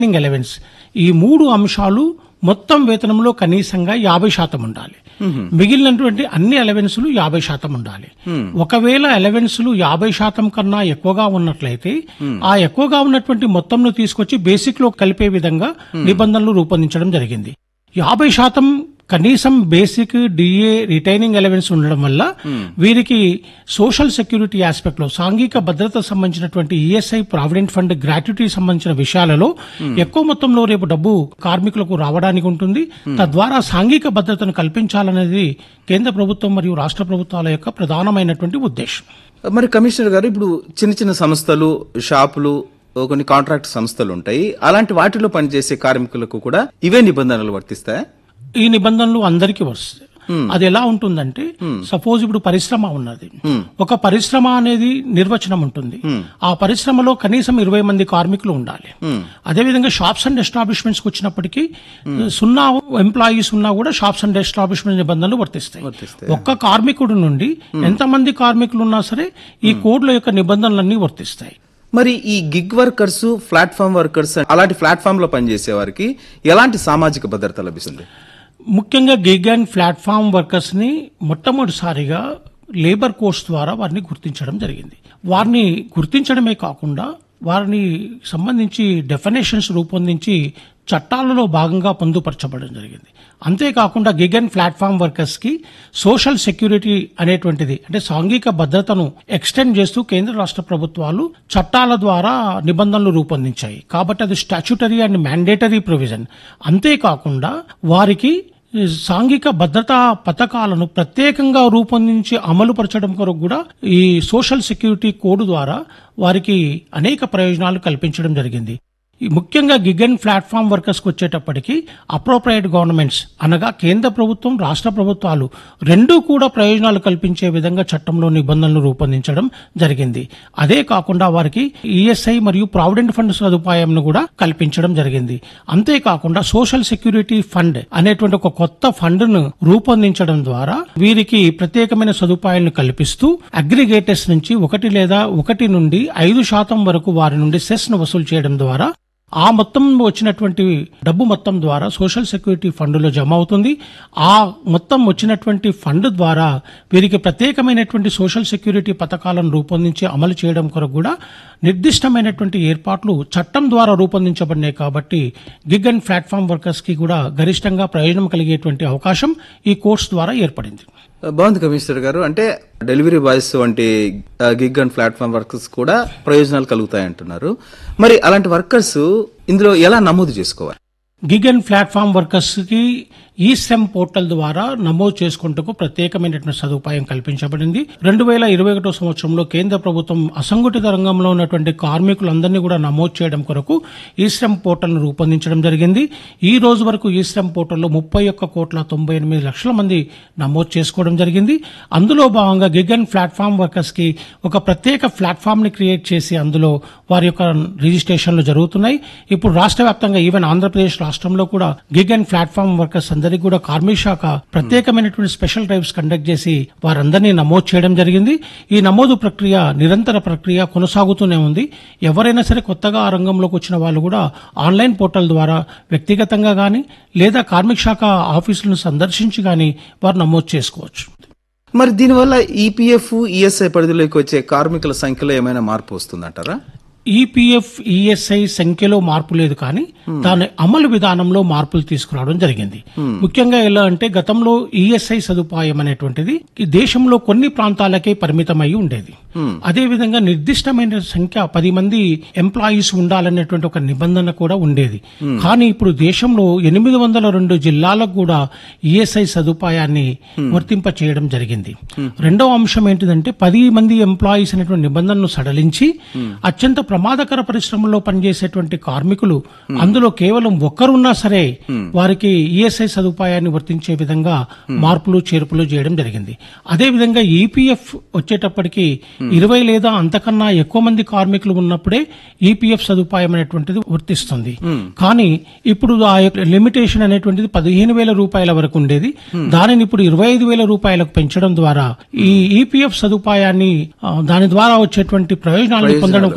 Retaining allowance ఈ మూడు అంశాలు మొత్తం వేతనంలో కనీసంగా యాభై శాతం ఉండాలి మిగిలినటువంటి అన్ని అలవెన్సులు యాభై శాతం ఉండాలి ఒకవేళ అలవెన్సులు యాభై శాతం కన్నా ఎక్కువగా ఉన్నట్లయితే ఆ ఎక్కువగా ఉన్నటువంటి మొత్తంను తీసుకొచ్చి బేసిక్ లో కలిపే విధంగా నిబంధనలు రూపొందించడం జరిగింది యాభై శాతం కనీసం బేసిక్ డిఏ రిటైనింగ్ ఎలవెన్స్ ఉండడం వల్ల వీరికి సోషల్ సెక్యూరిటీ ఆస్పెక్ట్ లో సాంఘిక భద్రత సంబంధించినటువంటి ఈఎస్ఐ ప్రావిడెంట్ ఫండ్ గ్రాట్యుటీ సంబంధించిన విషయాలలో ఎక్కువ మొత్తంలో రేపు డబ్బు కార్మికులకు రావడానికి ఉంటుంది తద్వారా సాంఘిక భద్రతను కల్పించాలనేది కేంద్ర ప్రభుత్వం మరియు రాష్ట్ర ప్రభుత్వాల యొక్క ప్రధానమైనటువంటి ఉద్దేశం మరి కమిషనర్ గారు ఇప్పుడు చిన్న చిన్న సంస్థలు షాపులు కొన్ని కాంట్రాక్ట్ సంస్థలు ఉంటాయి అలాంటి వాటిలో పనిచేసే కార్మికులకు కూడా ఇవే నిబంధనలు వర్తిస్తాయా ఈ నిబంధనలు అందరికీ వస్తాయి అది ఎలా ఉంటుందంటే సపోజ్ ఇప్పుడు పరిశ్రమ ఉన్నది ఒక పరిశ్రమ అనేది నిర్వచనం ఉంటుంది ఆ పరిశ్రమలో కనీసం ఇరవై మంది కార్మికులు ఉండాలి అదేవిధంగా షాప్స్ అండ్ ఎస్టాబ్లిష్మెంట్స్ వచ్చినప్పటికీ సున్నా ఎంప్లాయీస్ ఉన్నా కూడా షాప్స్ అండ్ ఎస్టాబ్లిష్మెంట్ నిబంధనలు వర్తిస్తాయి ఒక్క కార్మికుడు నుండి ఎంతమంది కార్మికులు ఉన్నా సరే ఈ కోడ్ల యొక్క నిబంధనలన్నీ వర్తిస్తాయి మరి ఈ గిగ్ వర్కర్స్ ప్లాట్ఫామ్ వర్కర్స్ అలాంటి ప్లాట్ఫామ్ లో పనిచేసే వారికి ఎలాంటి సామాజిక భద్రత లభిస్తుంది ముఖ్యంగా గిగ్ అండ్ ప్లాట్ఫామ్ వర్కర్స్ ని మొట్టమొదటిసారిగా లేబర్ కోర్స్ ద్వారా వారిని గుర్తించడం జరిగింది వారిని గుర్తించడమే కాకుండా వారిని సంబంధించి డెఫినేషన్స్ రూపొందించి చట్టాలలో భాగంగా పొందుపరచబడడం జరిగింది అంతేకాకుండా గిగ్ అండ్ ప్లాట్ఫామ్ వర్కర్స్ కి సోషల్ సెక్యూరిటీ అనేటువంటిది అంటే సాంఘిక భద్రతను ఎక్స్టెండ్ చేస్తూ కేంద్ర రాష్ట్ర ప్రభుత్వాలు చట్టాల ద్వారా నిబంధనలు రూపొందించాయి కాబట్టి అది స్టాచ్యుటరీ అండ్ మ్యాండేటరీ ప్రొవిజన్ అంతేకాకుండా వారికి ఈ సాంఘిక భద్రతా పథకాలను ప్రత్యేకంగా రూపొందించి అమలు పరచడం కొరకు కూడా ఈ సోషల్ సెక్యూరిటీ కోడ్ ద్వారా వారికి అనేక ప్రయోజనాలు కల్పించడం జరిగింది ఈ ముఖ్యంగా గిగ్ అండ్ ప్లాట్ఫామ్ వర్కర్స్కి వచ్చేటప్పటికి అప్రోప్రియట్ గవర్నమెంట్స్ అనగా కేంద్ర ప్రభుత్వం రాష్ట్ర ప్రభుత్వాలు రెండూ కూడా ప్రయోజనాలు కల్పించే విధంగా చట్టంలో నిబంధనలు రూపొందించడం జరిగింది అదే కాకుండా వారికి ఈఎస్ఐ మరియు ప్రావిడెంట్ ఫండ్ సదుపాయంను కూడా కల్పించడం జరిగింది అంతేకాకుండా సోషల్ సెక్యూరిటీ ఫండ్ అనేటువంటి ఒక కొత్త ఫండ్ ను రూపొందించడం ద్వారా వీరికి ప్రత్యేకమైన సదుపాయాలను కల్పిస్తూ అగ్రిగేటర్స్ నుంచి ఒకటి లేదా ఒకటి నుండి ఐదు శాతం వరకు వారి నుండి సెస్ ను వసూలు చేయడం ద్వారా ఆ మొత్తం వచ్చినటువంటి డబ్బు మొత్తం ద్వారా సోషల్ సెక్యూరిటీ ఫండ్లో జమ అవుతుంది ఆ మొత్తం వచ్చినటువంటి ఫండ్ ద్వారా వీరికి ప్రత్యేకమైనటువంటి సోషల్ సెక్యూరిటీ పథకాలను రూపొందించి అమలు చేయడం కొరకు కూడా నిర్దిష్టమైనటువంటి ఏర్పాట్లు చట్టం ద్వారా రూపొందించబడినాయి కాబట్టి గిగ్ అండ్ ప్లాట్ఫామ్ వర్కర్స్ కి కూడా గరిష్టంగా ప్రయోజనం కలిగేటువంటి అవకాశం ఈ కోర్స్ ద్వారా ఏర్పడింది బాగుంది కమిషనర్ గారు అంటే డెలివరీ బాయ్స్ వంటి గిగ్ అండ్ ప్లాట్ఫామ్ వర్కర్స్ కూడా ప్రయోజనాలు కలుగుతాయి అంటున్నారు మరి అలాంటి వర్కర్స్ ఇందులో ఎలా నమోదు చేసుకోవాలి గిగ్ అండ్ ప్లాట్ఫామ్ వర్కర్స్ కి ఈ సెమ్ పోర్టల్ ద్వారా నమోదు చేసుకుంటకు ప్రత్యేకమైనటువంటి సదుపాయం కల్పించబడింది రెండు వేల ఇరవై ఒకటో సంవత్సరంలో కేంద్ర ప్రభుత్వం అసంఘటిత రంగంలో ఉన్నటువంటి కార్మికులందరినీ కూడా నమోదు చేయడం కొరకు ఈ శ్రమ్ పోర్టల్ ను రూపొందించడం జరిగింది ఈ రోజు వరకు ఈ శ్రమ్ పోర్టల్లో ముప్పై ఒక్క కోట్ల తొంభై ఎనిమిది లక్షల మంది నమోదు చేసుకోవడం జరిగింది అందులో భాగంగా గిగ్ అండ్ ప్లాట్ఫామ్ వర్కర్స్ కి ఒక ప్రత్యేక ప్లాట్ఫామ్ ని క్రియేట్ చేసి అందులో వారి యొక్క రిజిస్ట్రేషన్లు జరుగుతున్నాయి ఇప్పుడు రాష్ట్ర వ్యాప్తంగా ఈవెన్ ఆంధ్రప్రదేశ్ రాష్ట్రంలో కూడా గిగ్ అండ్ ప్లాట్ఫామ్ వర్కర్స్ అందరికీ కూడా కార్మిక శాఖ ప్రత్యేకమైనటువంటి స్పెషల్ డ్రైవ్స్ కండక్ట్ చేసి వారందరినీ నమోదు చేయడం జరిగింది ఈ నమోదు ప్రక్రియ నిరంతర ప్రక్రియ కొనసాగుతూనే ఉంది ఎవరైనా సరే కొత్తగా ఆ రంగంలోకి వచ్చిన వాళ్ళు కూడా ఆన్లైన్ పోర్టల్ ద్వారా వ్యక్తిగతంగా కానీ లేదా కార్మిక శాఖ ఆఫీసులను సందర్శించి కానీ వారు నమోదు చేసుకోవచ్చు మరి దీనివల్ల ఈపీఎఫ్ ఈఎస్ఐ పరిధిలోకి వచ్చే కార్మికుల సంఖ్యలో ఏమైనా మార్పు వస్తుందంటారా ఈపీఎఫ్ ఈఎస్ఐ సంఖ్యలో మార్పు లేదు కానీ దాని అమలు విధానంలో మార్పులు తీసుకురావడం జరిగింది ముఖ్యంగా ఎలా అంటే గతంలో ఈఎస్ఐ సదుపాయం అనేటువంటిది ఈ దేశంలో కొన్ని ప్రాంతాలకే పరిమితమై ఉండేది అదే విధంగా నిర్దిష్టమైన సంఖ్య పది మంది ఎంప్లాయీస్ ఉండాలనేటువంటి ఒక నిబంధన కూడా ఉండేది కానీ ఇప్పుడు దేశంలో ఎనిమిది వందల రెండు జిల్లాలకు కూడా ఈఎస్ఐ సదుపాయాన్ని వర్తింప చేయడం జరిగింది రెండవ అంశం ఏంటిదంటే పది మంది ఎంప్లాయీస్ అనేటువంటి నిబంధనను సడలించి అత్యంత ప్రమాదకర పరిశ్రమల్లో పనిచేసేటువంటి కార్మికులు అందులో కేవలం ఒక్కరున్నా సరే వారికి ఈఎస్ఐ సదుపాయాన్ని వర్తించే విధంగా మార్పులు చేర్పులు చేయడం జరిగింది అదే విధంగా ఈపీఎఫ్ వచ్చేటప్పటికి ఇరవై లేదా అంతకన్నా ఎక్కువ మంది కార్మికులు ఉన్నప్పుడే ఈపీఎఫ్ సదుపాయం అనేటువంటిది వర్తిస్తుంది కానీ ఇప్పుడు ఆ యొక్క లిమిటేషన్ అనేటువంటిది పదిహేను వేల రూపాయల వరకు ఉండేది దానిని ఇప్పుడు ఇరవై ఐదు వేల రూపాయలకు పెంచడం ద్వారా ఈ ఈపీఎఫ్ సదుపాయాన్ని ఆ, దాని ద్వారా వచ్చేటువంటి ప్రయోజనాలను పొందడం కొరకు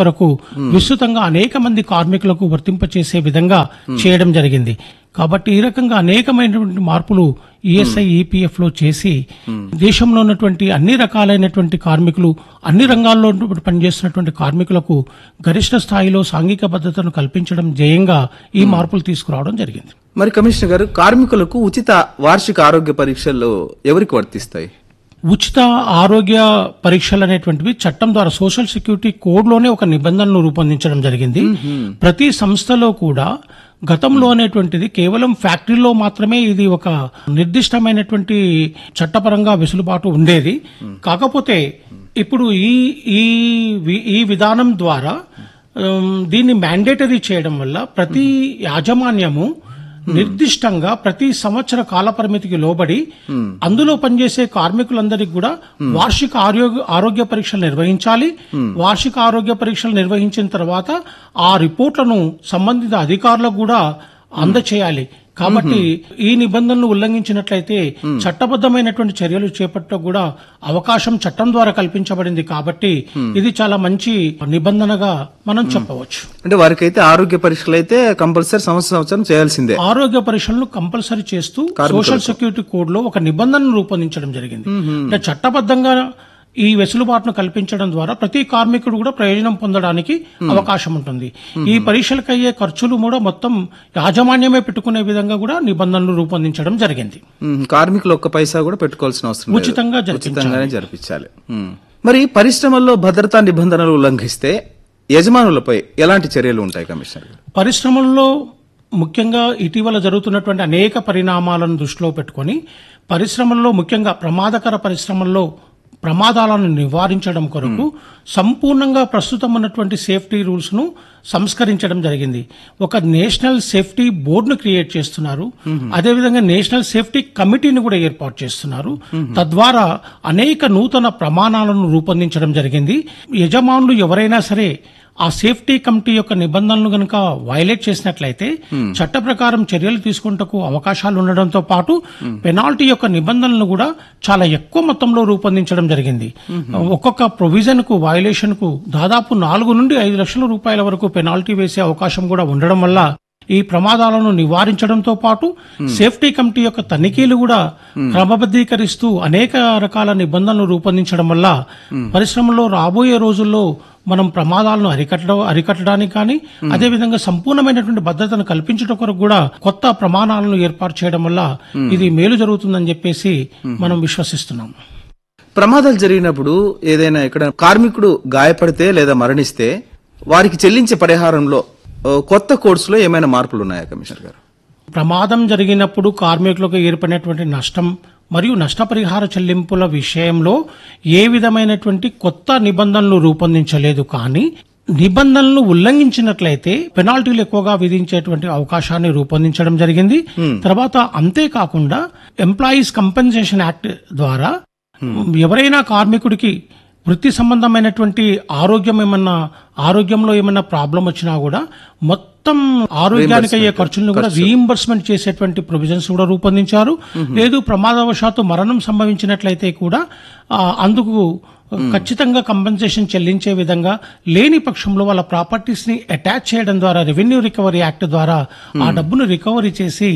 విస్తృతంగా అనేక మంది కార్మికులకు వర్తింపచేసే విధంగా చేయడం జరిగింది కాబట్టి ఈ రకంగా అనేకమైనటువంటి మార్పులు ఈఎస్ఐ ఈపీఎఫ్ లో చేసి దేశంలో ఉన్నటువంటి అన్ని రకాలైనటువంటి కార్మికులు అన్ని రంగాల్లో పనిచేస్తున్నటువంటి కార్మికులకు గరిష్ట స్థాయిలో సాంఘిక భద్రతను కల్పించడం ధ్యేయంగా ఈ మార్పులు తీసుకురావడం జరిగింది మరి కమిషనర్ గారు కార్మికులకు ఉచిత వార్షిక ఆరోగ్య పరీక్షలు ఎవరికి వర్తిస్తాయి ఉచిత ఆరోగ్య పరీక్షలు అనేటువంటివి చట్టం ద్వారా సోషల్ సెక్యూరిటీ కోడ్ లోనే ఒక నిబంధనను రూపొందించడం జరిగింది ప్రతి సంస్థలో కూడా గతంలో అనేటువంటిది కేవలం ఫ్యాక్టరీలో మాత్రమే ఇది ఒక నిర్దిష్టమైనటువంటి చట్టపరంగా వెసులుబాటు ఉండేది కాకపోతే ఇప్పుడు ఈ ఈ వి- ఈ విధానం ద్వారా ఉమ్, దీన్ని మ్యాండేటరీ చేయడం వల్ల ప్రతి యాజమాన్యము నిర్దిష్టంగా ప్రతి సంవత్సర కాల పరిమితికి లోబడి అందులో పనిచేసే కార్మికులందరికీ కూడా వార్షిక ఆరోగ్య ఆరోగ్య పరీక్షలు నిర్వహించాలి వార్షిక ఆరోగ్య పరీక్షలు నిర్వహించిన తర్వాత ఆ రిపోర్ట్లను సంబంధిత అధికారులకు కూడా అందచేయాలి కాబట్టి ఈ నిబంధనలు ఉల్లంఘించినట్లయితే చట్టబద్ధమైనటువంటి చర్యలు చేపట్టడం కూడా అవకాశం చట్టం ద్వారా కల్పించబడింది కాబట్టి ఇది చాలా మంచి నిబంధనగా మనం చెప్పవచ్చు అంటే వారికైతే ఆరోగ్య పరీక్షలు అయితే కంపల్సరీ సంవత్సరం సంవత్సరం చేయాల్సిందే ఆరోగ్య పరీక్షలను కంపల్సరీ చేస్తూ సోషల్ సెక్యూరిటీ కోడ్ లో ఒక నిబంధనను రూపొందించడం జరిగింది అంటే చట్టబద్ధంగా ఈ వెసులుబాటును కల్పించడం ద్వారా ప్రతి కార్మికుడు కూడా ప్రయోజనం పొందడానికి అవకాశం ఉంటుంది ఈ పరీక్షలకు అయ్యే ఖర్చులు కూడా మొత్తం యాజమాన్యమే పెట్టుకునే విధంగా కూడా నిబంధనలు రూపొందించడం జరిగింది మ్మ్. కార్మికులు ఒక్క పైసా కూడా పెట్టుకోవాల్సిన అవసరం లేదు. ఉచితంగా జరిపించాలి ఉచితంగానే జరిపించాలి మ్మ్. మరి పరిశ్రమల్లో భద్రతా నిబంధనలు ఉల్లంఘిస్తే యజమానులపై ఎలాంటి చర్యలు ఉంటాయి కమిషనర్ గారు పరిశ్రమల్లో ముఖ్యంగా ఇటీవల జరుగుతున్నటువంటి అనేక పరిణామాలను దృష్టిలో పెట్టుకొని పరిశ్రమల్లో ముఖ్యంగా ప్రమాదకర పరిశ్రమల్లో ప్రమాదాలను నివారించడం కొరకు సంపూర్ణంగా ప్రస్తుతం ఉన్నటువంటి సేఫ్టీ రూల్స్ ను సంస్కరించడం జరిగింది ఒక నేషనల్ సేఫ్టీ బోర్డును క్రియేట్ చేస్తున్నారు అదేవిధంగా నేషనల్ సేఫ్టీ కమిటీని కూడా ఏర్పాటు చేస్తున్నారు తద్వారా అనేక నూతన ప్రమాణాలను రూపొందించడం జరిగింది యజమానులు ఎవరైనా సరే ఆ సేఫ్టీ కమిటీ యొక్క నిబంధనలు గనుక వైలేట్ చేసినట్లయితే చట్ట ప్రకారం చర్యలు తీసుకుంటకు అవకాశాలు ఉండడంతో పాటు పెనాల్టీ యొక్క నిబంధనలు కూడా చాలా ఎక్కువ మొత్తంలో రూపొందించడం జరిగింది ఒక్కొక్క ప్రొవిజన్ కు వైలేషన్ కు దాదాపు నాలుగు నుండి ఐదు లక్షల రూపాయల వరకు పెనాల్టీ వేసే అవకాశం కూడా ఉండడం వల్ల ఈ ప్రమాదాలను నివారించడంతో పాటు సేఫ్టీ కమిటీ యొక్క తనిఖీలు కూడా క్రమబద్ధీకరిస్తూ అనేక రకాల నిబంధనలు రూపొందించడం వల్ల పరిశ్రమలో రాబోయే రోజుల్లో మనం ప్రమాదాలను అరికట్టడం అరికట్టడానికి కానీ అదేవిధంగా సంపూర్ణమైనటువంటి భద్రతను కల్పించడం కొరకు కూడా కొత్త ప్రమాణాలను ఏర్పాటు చేయడం వల్ల ఇది మేలు జరుగుతుందని చెప్పేసి మనం విశ్వసిస్తున్నాం ప్రమాదాలు జరిగినప్పుడు ఏదైనా ఇక్కడ కార్మికుడు గాయపడితే లేదా మరణిస్తే వారికి చెల్లించే పరిహారంలో ఓ, కొత్త కోర్సులో ఏమైనా మార్పులు ఉన్నాయా కమిషనర్ గారు ప్రమాదం జరిగినప్పుడు కార్మికులకు ఏర్పడినటువంటి నష్టం మరియు నష్టపరిహార చెల్లింపుల విషయంలో ఏ విధమైనటువంటి కొత్త నిబంధనలు రూపొందించలేదు కానీ నిబంధనలు ఉల్లంఘించినట్లయితే పెనాల్టీలు ఎక్కువగా విధించేటువంటి అవకాశాన్ని రూపొందించడం జరిగింది తర్వాత అంతేకాకుండా ఎంప్లాయీస్ కంపెన్సేషన్ యాక్ట్ ద్వారా ఎవరైనా కార్మికుడికి వృత్తి సంబంధమైనటువంటి ఆరోగ్యం ఏమన్నా ఆరోగ్యంలో ఏమన్నా ప్రాబ్లం వచ్చినా కూడా మొత్తం ఆరోగ్యానికి అయ్యే ఖర్చులను కూడా రీఇంబర్స్మెంట్ చేసేటువంటి ప్రొవిజన్స్ కూడా రూపొందించారు లేదు ప్రమాదవశాత్తు మరణం సంభవించినట్లయితే కూడా ఆ, అందుకు ఖచ్చితంగా కంపెన్సేషన్ చెల్లించే విధంగా లేని పక్షంలో వాళ్ళ ప్రాపర్టీస్ ని అటాచ్ చేయడం ద్వారా రెవెన్యూ రికవరీ యాక్ట్ ద్వారా ఆ డబ్బును రికవరీ చేసి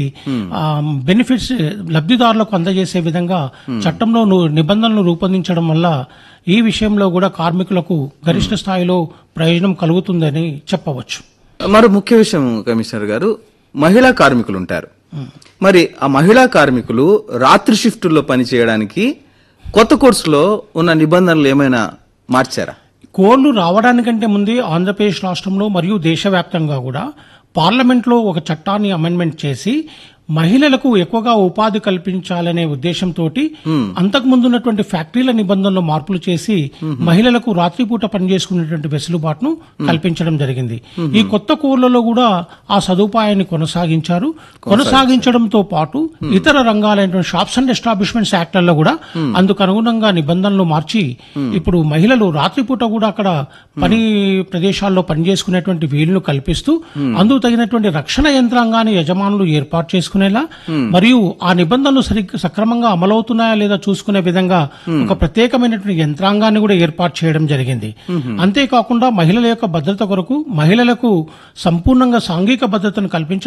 బెనిఫిట్స్ లబ్ధిదారులకు అందజేసే విధంగా చట్టంలో ను- నిబంధనలు రూపొందించడం వల్ల ఈ విషయంలో కూడా కార్మికులకు గరిష్ట స్థాయిలో ప్రయోజనం కలుగుతుందని చెప్పవచ్చు మరో ముఖ్య విషయం కమిషనర్ గారు మహిళా కార్మికులు ఉంటారు మరి ఆ మహిళా కార్మికులు రాత్రి షిఫ్టుల్లో పనిచేయడానికి కొత్త కోర్సులో ఉన్న నిబంధనలు ఏమైనా మార్చారా కోళ్లు రావడానికంటే ముందే ఆంధ్రప్రదేశ్ రాష్ట్రంలో మరియు దేశవ్యాప్తంగా కూడా పార్లమెంట్లో ఒక చట్టాన్ని అమెండ్మెంట్ చేసి మహిళలకు ఎక్కువగా ఉపాధి కల్పించాలనే ఉద్దేశంతో అంతకు ముందు ఉన్నటువంటి ఫ్యాక్టరీల నిబంధనలు మార్పులు చేసి మహిళలకు రాత్రిపూట పనిచేసుకునేటువంటి వెసులుబాటును కల్పించడం జరిగింది ఈ కొత్త కోళ్లలో కూడా ఆ సదుపాయాన్ని కొనసాగించారు కొనసాగించడంతో పాటు ఇతర రంగాలైనటువంటి షాప్స్ అండ్ ఎస్టాబ్లిష్మెంట్స్ యాక్ట్లలో కూడా అందుకు అనుగుణంగా నిబంధనలు మార్చి ఇప్పుడు మహిళలు రాత్రిపూట కూడా అక్కడ పని ప్రదేశాల్లో పనిచేసుకునేటువంటి వీలును కల్పిస్తూ అందుకు తగినటువంటి రక్షణ యంత్రాంగాన్ని యజమానులు ఏర్పాటు చేసుకుని చూసుకునేలా మరియు ఆ నిబంధనలు సరి సక్రమంగా అమలవుతున్నాయా లేదా చూసుకునే విధంగా ఒక ప్రత్యేకమైనటువంటి యంత్రాంగాన్ని కూడా ఏర్పాటు చేయడం జరిగింది అంతేకాకుండా మహిళల యొక్క భద్రత కొరకు మహిళలకు సంపూర్ణంగా సాంఘిక భద్రతను కల్పించడం